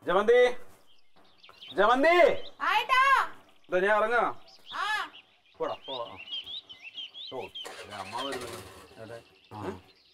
ജമന്തി ജമന്തി ആയിട്ടാ ഇതാ ഞാൻ ഇറങ്ങാ ആ പോടാ പോ ഓ ദേ അമ്മ വരുന്നുണ്ട് എവിടെ? ആ.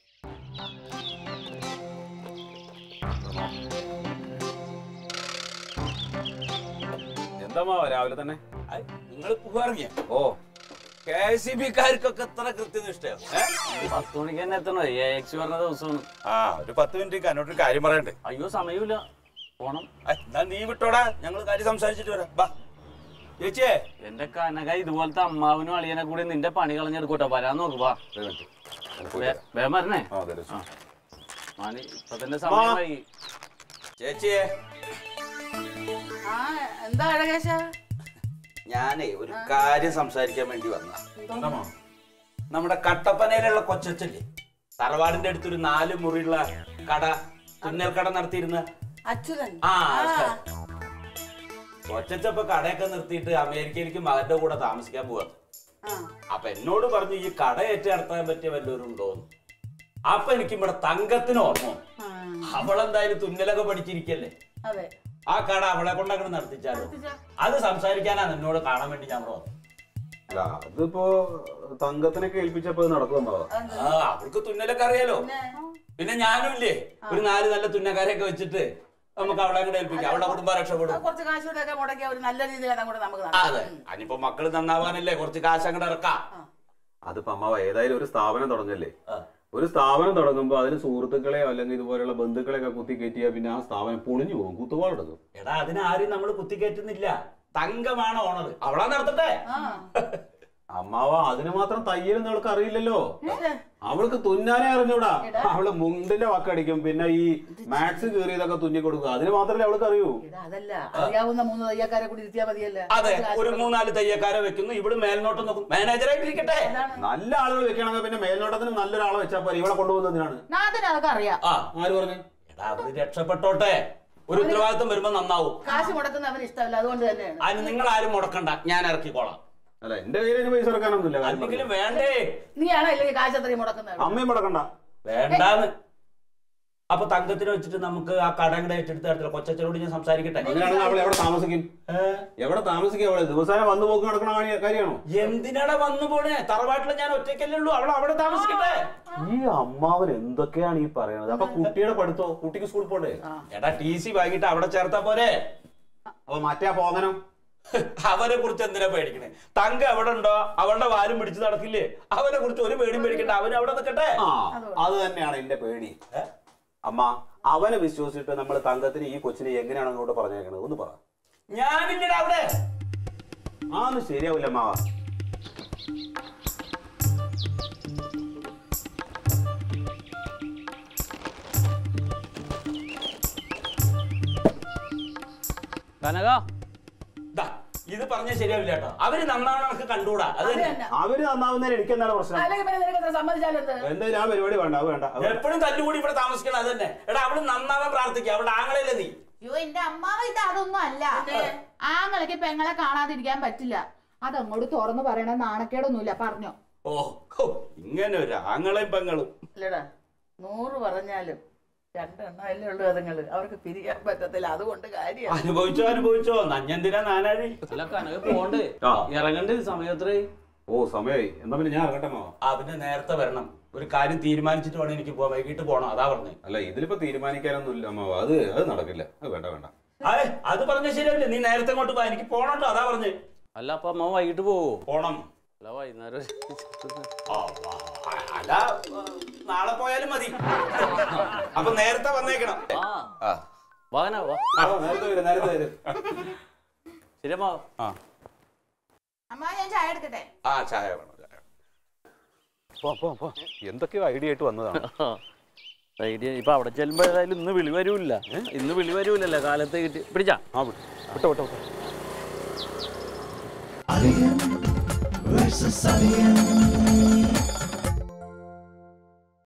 എന്താ മാവ രാവിലെ തന്നെ നിങ്ങൾ പുകാറിയ ഓ കെ എസ് സി ബിക്കാർക്കൊക്കെ എത്ര കൃത്യനിഷ്ഠയാണ് പത്ത് മണിക്ക് തന്നെ എത്തണോ എ എക്സ് പറഞ്ഞ ദിവസമാണ് ആ ഒരു പത്ത് മിനിറ്റ് എന്നോട്ടൊരു കാര്യം പറയണ്ടേ അയ്യോ സമയമില്ല പോണം ആ, എന്നാ നീ വിട്ടോടാ ഞങ്ങൾ കാര്യം സംസാരിച്ചിട്ട് വരാം ബാ ചേച്ചിയെ എന്റെ കനക ഇതുപോലത്തെ അമ്മാവനും അളിയനെ കൂടി നിന്റെ പണി കളഞ്ഞെടുക്കൂട്ടോ വരാൻ നോക്ക് വാ ഒരു മിനിറ്റ്. ഞാൻ പോയി വേ- വരാം. വേഗം വരണേ ആ, അതെ, അതെ. ആ. മാണി ഇപ്പൊ തന്നെ സമയം വൈകി ചേച്ചിയെ ആ എന്താ അഴകേശ ഞാനേ ഒരു കാര്യം സംസാരിക്കാൻ വേണ്ടി വന്ന നമ്മുടെ കട്ടപ്പനയിലുള്ള കൊച്ചല്ലേ തറവാടിന്റെ അടുത്തൊരു നാല് മുറിയുള്ള കട തുന്നൽ കട നടത്തിയിരുന്ന അച്യുതൻ ആ കൊച്ചപ്പ കടയൊക്കെ നിർത്തിയിട്ട് അമേരിക്കയിലേക്ക് മകന്റെ കൂടെ താമസിക്കാൻ പോവാ ആ അപ്പൊ എന്നോട് പറഞ്ഞു ഈ കട ഏറ്റു നടത്താൻ പറ്റിയ വല്ലവരും ഉണ്ടോന്ന് അപ്പൊ എനിക്ക് ഇവിടെ തങ്കത്തിന് ഓർമ്മ വന്നു. ആ, അവളെന്തായാലും തുന്നലൊക്കെ പഠിച്ചിരിക്കല്ലേ അതെ ആ കട അവളെ കൊണ്ട് അങ്ങനെ നടത്തിച്ചാലോ അത് സംസാരിക്കാനാണ് എന്നോട് കാണാൻ വേണ്ടി ഞാൻ ഇവിടെ വന്നത്. അല്ല അതിപ്പോ തങ്കത്തിനൊക്കെ ഏൽപ്പിച്ചപ്പോ ഇത് നടക്കും മാവ ആ അവൾക്ക് തുന്നലൊക്കെ അറിയാലോ പിന്നെ ഞാനും ഇല്ലേ ഒരു നാല് നല്ല തുന്നക്കാരെയൊക്കെ വെച്ചിട്ട് നമുക്ക് അവളെ കൂടെ ഏൽപ്പിക്കാം അവളുടെ കുടുംബം രക്ഷപ്പെടും അത് കുറച്ച് കാശുകൂടെയൊക്കെ മുടക്കി ഒരു നല്ല രീതിയിൽ അങ്ങോട്ട് നമുക്ക് ആ, നടത്താം. അതെ അതിനിപ്പോ മക്കള് നന്നാവാനല്ലേ കുറച്ച് കാശ് അങ്ങോട്ട് ഇറക്കാം അതിപ്പോ അമ്മാവ ഏതായാലും ഒരു സ്ഥാപനം തുടങ്ങല്ലേ ആ. ഒരു സ്ഥാപനം തുടങ്ങുമ്പോൾ അതിന് സുഹൃത്തുക്കളെയോ അല്ലെങ്കിൽ ഇതുപോലെയുള്ള ബന്ധുക്കളെയൊക്കെ കുത്തി കയറ്റിയാൽ പിന്നെ ആ സ്ഥാപനം പൊളിഞ്ഞു പോകും കുത്തുപാടെടുക്കും എടാ അതിനാരും നമ്മൾ കുത്തിക്കയറ്റുന്നില്ല തങ്കമാണ് ഓണർ അവളാ നടത്തട്ടെ ആ. അമ്മാവ അതിന് മാത്രം തയ്യലും അവൾക്ക് അറിയില്ലല്ലോ അവൾക്ക് തുന്നാനേ അറിഞ്ഞൂടാ അവള് മുണ്ടിന്റെ വക്കടിക്കും പിന്നെ ഈ മാക്സ് കീറിയതൊക്കെ തുന്നി കൊടുക്കും അതിന് മാത്രമല്ലേ അവൾക്ക് അറിയൂ ഇത് അതല്ല അറിയാവുന്ന മൂന്ന് തയ്യക്കാരെ കൂടി ഇരുത്തിയാ മതിയല്ലേ അതെ ഒരു മൂന്നാല് തയ്യക്കാരെ വെക്കുന്നു ഇവിടെ മേൽനോട്ടം നോക്കും മാനേജറായിട്ടിരിക്കട്ടെ നല്ല ആളുകൾ വെക്കണമെങ്കിൽ പിന്നെ മേൽനോട്ടത്തിന് നല്ലൊരാളെ വെച്ചാൽ പോലെ ഇവളെ കൊണ്ടുപോകുന്നതിനാണ് നാഥന് അതൊക്കെ അറിയാം ആ ആര് പറഞ്ഞു എടാ അവര് രക്ഷപ്പെട്ടോട്ടെ ഒരു ഉത്തരവാദിത്വം വരുമ്പോ നന്നാവും കാശ് മുടക്കുന്ന അവന് ഇഷ്ടമല്ല അതുകൊണ്ട് തന്നെയാണ് അതിന് നിങ്ങൾ ആരും മുടക്കണ്ട ഞാൻ ഇറക്കിക്കോളാം അല്ല എന്റെ കയ്യിൽ അതിന് പൈസ ഇറക്കാനൊന്നുമില്ല കാര്യം അല്ലെങ്കിലും വേണ്ടേ നീയാണോ ഇല്ലെങ്കിൽ കാശ് അത്രയും മുടക്കുന്നത് അമ്മയും മുടക്കണ്ട വേണ്ടാന്ന് അപ്പൊ തങ്കത്തിന് വെച്ചിട്ട് നമുക്ക് ആ കടങ്ങളുടെ ഏറ്റെടുത്ത് തരത്തില്ല കൊച്ചച്ചനോട് ഞാൻ സംസാരിക്കട്ടെ അങ്ങനെയാണെങ്കിൽ അവൾ എവിടെ താമസിക്കും ഏ? എവിടെ താമസിക്കും അവള് ദിവസേന വന്നു പോക്ക് നടക്കണ കാര്യ- കാര്യമാണോ എന്തിനാടാ വന്നു പോണേ തറവാട്ടിൽ ഞാൻ ഒറ്റയ്ക്കല്ലേ ഉള്ളൂ അവൾ അവിടെ താമസിക്കട്ടെ ഈ അമ്മാവൻ എന്തൊക്കെയാണ് ഈ പറയണത് അപ്പൊ കുട്ടിയുടെ പഠിത്തോ കുട്ടിക്ക് സ്കൂളിൽ പോണ്ടേ എടാ ടി സി വാങ്ങിയിട്ട് അവിടെ ചേർത്താ പോരെ അപ്പൊ മറ്റേ പോകനം അവനെ കുറിച്ച് എന്തിനാ പേടിക്കണേ തങ്ക എവിടെ ഉണ്ടോ അവളുടെ വാലും പിടിച്ച് നടക്കില്ലേ അവനെ കുറിച്ച് ഒരു പേടിയും പേടിക്കണ്ട അവൻ അവിടെ നിൽക്കട്ടെ ആ അത് തന്നെയാണ് എന്റെ പേടി ഏ? അമ്മ അവനെ വിശ്വസിച്ചിട്ട് നമ്മൾ തങ്കത്തിന് ഈ കൊച്ചിനെ എങ്ങനെയാണ് അങ്ങോട്ട് പറഞ്ഞേക്കണത് ഒന്ന് പറ ഞാനില്ലടാ അവിടെ ആ ഒന്നും ശരിയാവില്ല അമ്മാവ കനക ദാ, ഇത് പറഞ്ഞാൽ ശരിയാവില്ല കേട്ടോ അവര് നന്നാവണം നമുക്ക് കണ്ടുകൂടാ അത് അത് തന്നെ. തന്നെ അവര് നന്നാവുന്നതിന് എനിക്ക് എന്താണ് പ്രശ്നം അല്ലെങ്കിൽ പിന്നെ നിനക്ക് എത്ര സമ്മതിച്ചാലെന്ത് എന്തായാലും ആ പരിപാടി വേണ്ട അത് വേണ്ട അത് എപ്പോഴും തല്ലുകൂടി ഇവിടെ താമസിക്കണം അത് തന്നെ എടാ അവള് നന്നാവാൻ പ്രാർത്ഥിക്കുക അവളുടെ ആങ്ങളല്ലേ നീ അയ്യോ എന്റെ അമ്മാവ ഇത് അതൊന്നും അല്ല ആങ്ങളയ്ക്ക് പെങ്ങളെ കാണാതിരിക്കാൻ പറ്റില്ല അതങ്ങോട്ട് തുറന്നു പറയണ നാണക്കേടൊന്നുമില്ല പറഞ്ഞോ ഓ ഹോ, ഇങ്ങനെ ഒരു ആങ്ങളെയും പെങ്ങളും അല്ലടാ നൂറ് പറഞ്ഞാലും രണ്ടെണ്ണം അല്ലേ ഉള്ളൂ അതുങ്ങള് അവർക്ക് പിരിയാൻ പറ്റത്തില്ല അതുകൊണ്ട് കാര്യം അനുഭവിച്ചോ അനുഭവിച്ചോ നഞ്ഞെന്തിനാ നാനാഴി അല്ല കനക പോണ്ട് ആ. ഇറങ്ങണ്ട് സമയത്രേ ഓ സമയമായി എന്നാ പിന്നെ ഞാൻ ഇറങ്ങട്ടെ മാവ ആ പിന്നെ നേരത്തെ വരണം ഒരു കാര്യം തീരുമാനിച്ചിട്ട് വേണം എനിക്ക് പോവാൻ വൈകിട്ട് പോണം അതാ പറഞ്ഞേ അല്ല ഇതിലിപ്പോ തീരുമാനിക്കാനൊന്നും ഇല്ല അമ്മാവ അത് അത് നടക്കില്ല അത് വേണ്ട വേണ്ട അതെ അത് പറഞ്ഞ ശരിയല്ലേ നീ നേരത്തെ കൊണ്ട് പോ എനിക്ക് പോണട്ടോ അതാ പറഞ്ഞേ അല്ല അപ്പൊ അമ്മ വൈകിട്ട് പോവോ പോണം അല്ല വൈകുന്നേരം ആ, ആ, അല്ല ആ, നാളെ പോയാലും മതി അപ്പൊ നേരത്തെ വന്നേക്കണം ആ ആ വാഹന വാ ആ, നേരത്തെ വരും നേരത്തെ വരും ശരി അമ്മ ആ അമ്മ ഞാൻ ചായ എടുക്കട്ടെ ആ ചായ വേണം ചായ പോ, പോ, പോ. എന്തൊക്കെയോ ഐഡിയ ആയിട്ട് വന്നതാണ് ഐഡിയ ഇപ്പൊ അവിടെ ചെല്ലുമ്പോ ഏതായാലും ഇന്ന് വിളി വരൂല്ല ഇന്ന് വിളി വരൂലല്ലോ കാലത്ത് കിട്ടി പിടിച്ചാ ആ വിട്ടു വിട്ടോ വിട്ടോ വിട്ടോ versus alien.